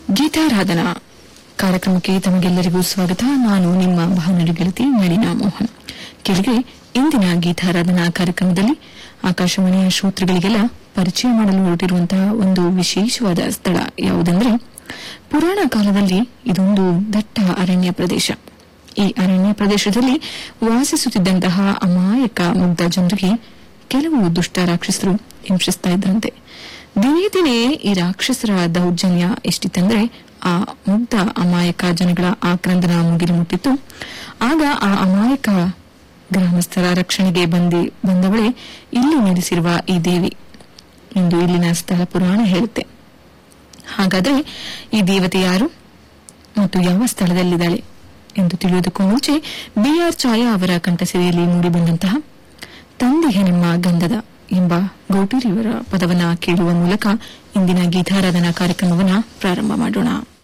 ಗೀತಾರಾಧನಾ ಕಾರ್ಯಕ್ರಮಕ್ಕೆ ತಮಗೆಲ್ಲರಿಗೂ ಸ್ವಾಗತ ನಾನು ನಿಮ್ಮ ಭಾನುಡಿ ಗೆಳತಿ ನಳಿನಾ ಮೋಹನ್ ಕೆಳಗೆ ಇಂದಿನ ಗೀತಾರಾಧನಾ ಕಾರ್ಯಕ್ರಮದಲ್ಲಿ ಆಕಾಶವಾಣಿಯ ಶ್ರೋತೃಗಳಿಗೆಲ್ಲ ಪರಿಚಯ ಮಾಡಲು ಹೊರಟಿರುವಂತಹ ಒಂದು ವಿಶೇಷವಾದ ಸ್ಥಳ ಯಾವುದೆಂದರೆ ಪುರಾಣ ಕಾಲದಲ್ಲಿ ಇದೊಂದು ದಟ್ಟ ಅರಣ್ಯ ಪ್ರದೇಶ ಈ ಅರಣ್ಯ ಪ್ರದೇಶದಲ್ಲಿ ವಾಸಿಸುತ್ತಿದ್ದಂತಹ ಅಮಾಯಕ ಮುಗ್ಧ ಜನರಿಗೆ ಕೆಲವು ದುಷ್ಟ ರಾಕ್ಷಸರು ಹಿಂಸಿಸ್ತಾ ಇದ್ರಂತೆ ದಿನೇ ದಿನೇ ಈ ರಾಕ್ಷಸರ ದೌರ್ಜನ್ಯ ಎಷ್ಟಿತ್ತಂದ್ರೆ ಆ ಮುಗ್ಧ ಅಮಾಯಕ ಜನಗಳ ಆಕ್ರಂದನ ಮುಗಿಲು ಮುಟ್ಟಿತ್ತು ಆಗ ಆ ಅಮಾಯಕ ಗ್ರಾಮಸ್ಥರ ರಕ್ಷಣೆಗೆ ಬಂದಿ ಬಂದವಳೇ ಇಲ್ಲಿ ನೆಲೆಸಿರುವ ಈ ದೇವಿ ಎಂದು ಇಲ್ಲಿನ ಸ್ಥಳ ಪುರಾಣ ಹೇಳುತ್ತೆ ಹಾಗಾದ್ರೆ ಈ ದೇವತೆ ಯಾರು ಮತ್ತು ಯಾವ ಸ್ಥಳದಲ್ಲಿದ್ದಾಳೆ ಎಂದು ತಿಳಿಯುವುದಕ್ಕೂ ಮುಂಚೆ ಬಿಆರ್ ಛಾಯಾ ಅವರ ಕಂಠಸಿರಿಯಲ್ಲಿ ಮೂಡಿಬಂದಂತಹ ತಂದೆಗೆ ನಿಮ್ಮ ಗಂಧದ ಎಂಬ ಗೌಟಿರಿಯವರ ಪದವನ್ನ ಕೇಳುವ ಮೂಲಕ ಇಂದಿನ ಗೀತಾರಾಧನಾ ಕಾರ್ಯಕ್ರಮವನ್ನ ಪ್ರಾರಂಭ ಮಾಡೋಣ